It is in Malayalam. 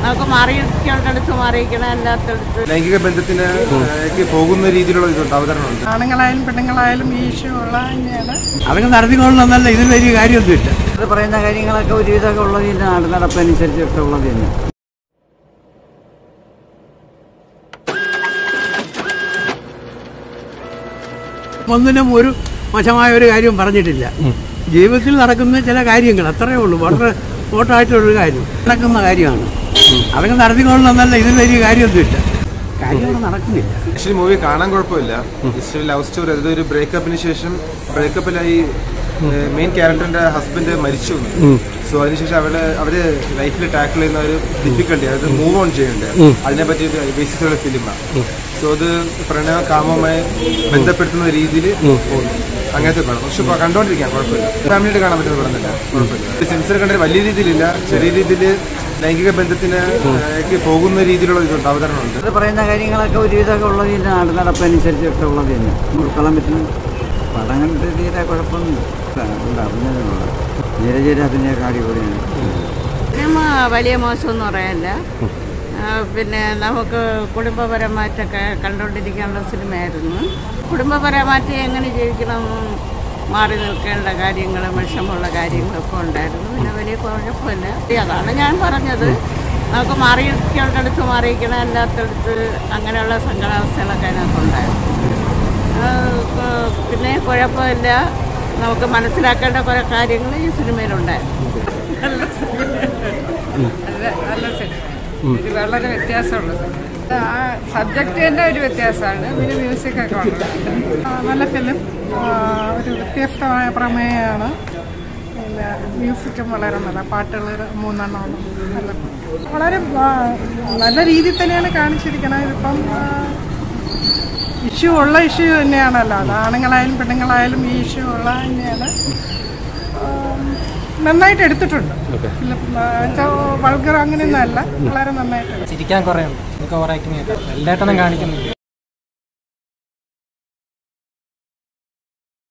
നമുക്ക് മാറിയിരിക്കേണ്ടടുത്ത് മാറിയിരിക്കണം അല്ലാത്തടുത്ത് ലൈംഗിക ബന്ധത്തിന് ഏക്ക് പോകുന്ന രീതിയിലുള്ള ഇതുണ്ട് അവതരണമുണ്ട് ആണുങ്ങളായാലും പെണ്ണുങ്ങളായാലും ഈ ഇഷ്യൂ ഉള്ള തന്നെയാണ് അതൊക്കെ നടത്തിക്കൊള്ളണമെന്നല്ല ഇതിൽ വലിയ കാര്യമൊന്നുമില്ല ഇത് പറയുന്ന കാര്യങ്ങളൊക്കെ ഒരുവിധമൊക്കെ ഉള്ളത് തന്നെ നാട് നടപ്പനുസരിച്ചൊക്കെ ഉള്ളത് തന്നെ ഒന്നിനും ഒരു മോശമായ ഒരു കാര്യം പറഞ്ഞിട്ടില്ല ജീവിതത്തിൽ നടക്കുന്ന ചില കാര്യങ്ങൾ അത്രയേ ഉള്ളൂ വളരെ വോട്ടായിട്ടുള്ളൊരു കാര്യം നടക്കുന്ന കാര്യമാണ് അതൊക്കെ നടത്തിക്കൊള്ളണമെന്നല്ല ഇതിൽ വലിയ കാര്യമൊന്നുമില്ല കാര്യങ്ങൾ നടക്കുന്നില്ല ആക്ച്വലി മൂവി കാണാൻ കുഴപ്പമില്ല ജസ്റ്റ് ലവ് സ്റ്റോറി അതായത് ഒരു ബ്രേക്കപ്പിന് ശേഷം ബ്രേക്കപ്പിലായി മെയിൻ ക്യാരക്ടറിന്റെ ഹസ്ബൻഡ് മരിച്ചു സോ അതിനുശേഷം അവര് അവര് ലൈഫിൽ ടാക്കിൾ ചെയ്യുന്ന ഒരു ഡിഫിക്കൽട്ടി അതായത് മൂവ് ഓൺ ചെയ്യണ്ടേ അതിനെ പറ്റി ബേസിസുള്ള ഫിലിമാണ് സോ അത് പ്രണയ കാമവുമായി ബന്ധപ്പെടുത്തുന്ന രീതിയിൽ പോകുന്നു അങ്ങനത്തെ കാണാം പക്ഷെ ഇപ്പൊ കണ്ടോണ്ടിരിക്കാം കുഴപ്പമില്ല ഫാമിലിയായിട്ട് കാണാൻ പറ്റുന്ന പറഞ്ഞില്ല കുഴപ്പമില്ല സെൻസർ കണ്ടത് വലിയ രീതിയിലില്ല ചെറിയ രീതിയിൽ ലൈംഗിക ബന്ധത്തിന് ഏക്ക് പോകുന്ന രീതിയിലുള്ള ഇതുണ്ട് അവതരണമുണ്ട് ഇത് പറയുന്ന കാര്യങ്ങളൊക്കെ ഒരുവിധമൊക്കെ ഉള്ളത് തന്നെ നാട് നടപ്പനുസരിച്ചൊക്കെ ഉള്ളത് തന്നെ ഉൾക്കൊള്ളാൻ പറ്റുന്ന പടം കണ്ടിട്ട് തീരെ കുഴപ്പമൊന്നുമില്ല അറിഞ്ഞതിനുള്ള നീരജര അതിനൊക്കെ അടിപൊളിയാണ് സിനിമ വലിയ മോശമൊന്നും പറയാനില്ല ആ, പിന്നെ നമുക്ക് കുടുംബപരമായിട്ടൊക്കെ കണ്ടുകൊണ്ടിരിക്കാനുള്ള സിനിമയായിരുന്നു കുടുംബപരമായിട്ട് എങ്ങനെ ജീവിക്കണം മാറി നിൽക്കേണ്ട കാര്യങ്ങളും വിഷമമുള്ള കാര്യങ്ങളൊക്കെ ഉണ്ടായിരുന്നു പിന്നെ വലിയ കുഴപ്പമില്ല അതാണ് ഞാൻ പറഞ്ഞത് നമുക്ക് മാറിയിരിക്കേണ്ടടുത്ത് മാറിയിരിക്കണം അല്ലാത്തടുത്ത് അങ്ങനെയുള്ള സങ്കടാവസ്ഥകളൊക്കെ അതിനകത്തുണ്ടായിരുന്നു ആ, ക- പിന്നെ കുഴപ്പമില്ല നമുക്ക് മനസ്സിലാക്കേണ്ട കുറേ കാര്യങ്ങൾ ഈ സിനിമയിലുണ്ടായിരുന്നു നല്ല നല്ല സിനിമ ഇത് വളരെ വ്യത്യാസമുള്ള സിനിമ ആ സബ്ജക്റ്റ് തന്നെ ഒരു വ്യത്യാസമാണ് പിന്നെ മ്യൂസിക് ഒക്കെ വന്നിട്ടുണ്ട് ആ, നല്ല ഫിലിം ഒരു വ്യത്യസ്തമായ പ്രമേയമാണ് പിന്നെ മ്യൂസിക്കും വളരെ നല്ല പാട്ടുകൾ മൂന്നെണ്ണമാണ് നല്ല വളരെ ആ, നല്ല രീതിയിൽ തന്നെയാണ് കാണിച്ചിരിക്കുന്നത് ഇതിപ്പം ഇഷ്യൂ ഉള്ള ഇഷ്യൂ തന്നെയാണല്ലോ അത് ആണുങ്ങളായാലും പെണ്ണുങ്ങളായാലും ഈ ഇഷ്യൂ ഉള്ള തന്നെയാണ് ആം, നന്നായിട്ട് എടുത്തിട്ടുണ്ട് വൾഗർ അങ്ങനെയൊന്നും അല്ല വളരെ നന്നായിട്ട് ചിരിക്കാൻ കുറേ ഉണ്ട് എനിക്ക് ഓവർ ആക്ടിങ് ഒക്കെ എല്ലായിട്ടൊന്നും കാണിക്കുന്നില്ല